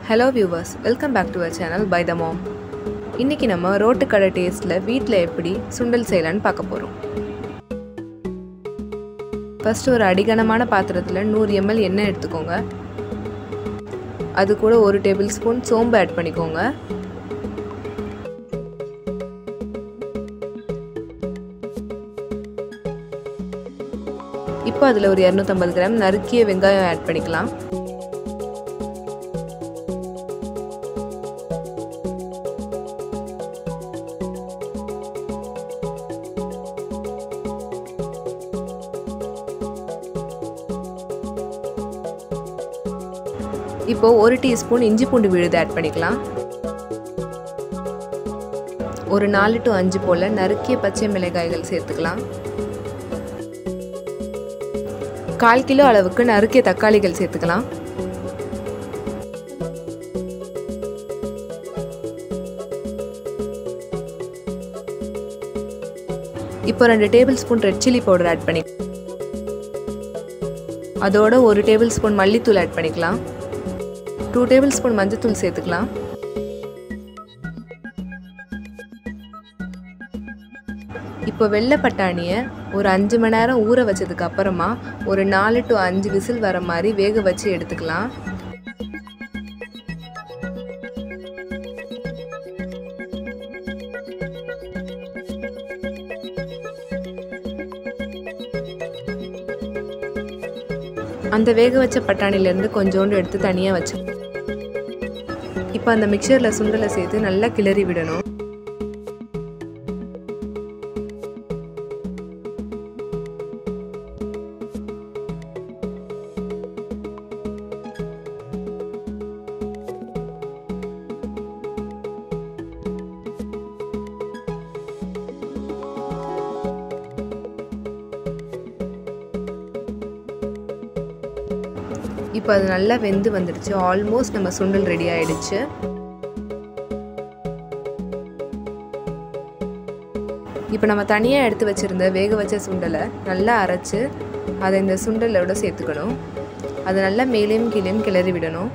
hello viewers welcome back to our channel by the mom இன்றைக்கி நம்ம road கடை டேஸ்ட்டில் வீட்டில் எப்படி சுண்டல் செய்யலான்னு பார்க்க போகிறோம் ஃபஸ்ட்டு ஒரு அடிகனமான பாத்திரத்தில் நூறு எம்எல் எண்ணெய் எடுத்துக்கோங்க அது கூட ஒரு டேபிள் ஸ்பூன் சோம்பு ஆட் பண்ணிக்கோங்க இப்போ அதில் ஒரு இரநூத்தம்பது கிராம் நறுக்கிய வெங்காயம் ஆட் பண்ணிக்கலாம் இப்போ ஒரு டீஸ்பூன் இஞ்சி பூண்டு விழுது ஆட் பண்ணிக்கலாம் ஒரு நாலு டு அஞ்சு போல் நறுக்கிய பச்சை மிளகாய்கள் சேர்த்துக்கலாம் கால் கிலோ அளவுக்கு நறுக்கிய தக்காளிகள் சேர்த்துக்கலாம் இப்போ ரெண்டு tablespoon red chilli powder add பண்ணி அதோட ஒரு டேபிள் ஸ்பூன் மல்லித்தூள் ஆட் பண்ணிக்கலாம் டூ டேபிள் ஸ்பூன் மஞ்சத்தூள் சேர்த்துக்கலாம் இப்போ வெள்ளை பட்டாணியை ஒரு அஞ்சு மணி நேரம் ஊற வச்சதுக்கு அப்புறமா ஒரு நாலு டு அஞ்சு விசில் வர மாதிரி வேக வச்சு எடுத்துக்கலாம் அந்த வேக வச்ச பட்டாணிலேருந்து கொஞ்சோண்டு எடுத்து தனியாக வச்சு இப்போ அந்த மிக்சரில் சுண்டலை சேர்த்து நல்லா கிளறி விடணும் இப்போ அது நல்லா வெந்து வந்துடுச்சு ஆல்மோஸ்ட் நம்ம சுண்டல் ரெடி ஆயிடுச்சு இப்போ நம்ம தனியாக எடுத்து வச்சுருந்த வேக வச்ச சுண்டலை நல்லா அரைச்சி அதை இந்த சுண்டலோட சேர்த்துக்கணும் அதை நல்லா மேலேயும் கீழேயும் கிளறி விடணும்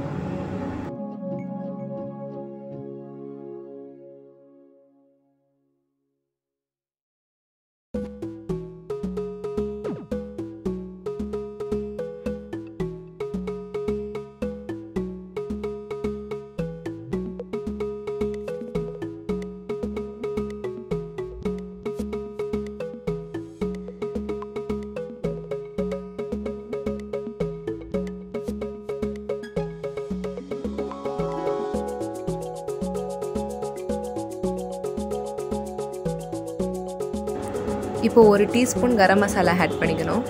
இப்போ ஒரு டீஸ்பூன் கரம் மசாலா ஆட் பண்ணிக்கணும்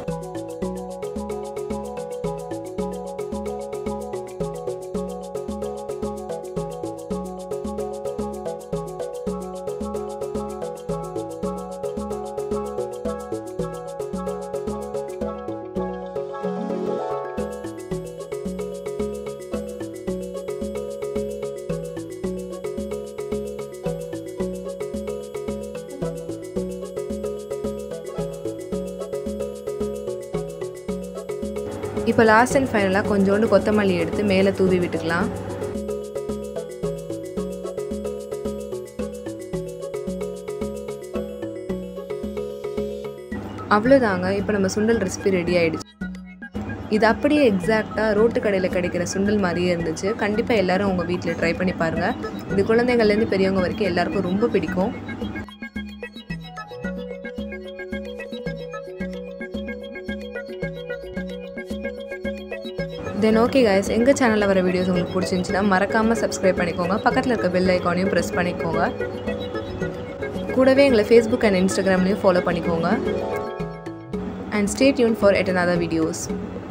இப்போ லாஸ்ட் அண்ட் ஃபைனலாக கொஞ்சோண்டு கொத்தமல்லி எடுத்து மேலே தூவி விட்டுக்கலாம் அவ்வளோதாங்க இப்போ நம்ம சுண்டல் ரெசிபி ரெடி ஆகிடுச்சு இது அப்படியே எக்ஸாக்டாக ரோட்டு கடையில் கிடைக்கிற சுண்டல் மாதிரியே இருந்துச்சு கண்டிப்பாக எல்லோரும் உங்கள் வீட்டில் ட்ரை பண்ணி பாருங்கள் இது குழந்தைங்கள்லேருந்து பெரியவங்க வரைக்கும் எல்லாருக்கும் ரொம்ப பிடிக்கும் தென் ஓகே கைஸ் எங்கள் சேனலில் வர வீடியோஸ் உங்களுக்கு பிடிச்சிருந்துச்சின்னா மறக்காமல் சப்ஸ்கிரைப் பண்ணிக்கோங்க பக்கத்தில் இருக்க பெல் ஐக்கானையும் ப்ரெஸ் பண்ணிக்கோங்க கூடவே எங்களை ஃபேஸ்புக் அண்ட் இன்ஸ்டாகிராம்லேயும் ஃபாலோ பண்ணிக்கோங்க and stay tune for at another videos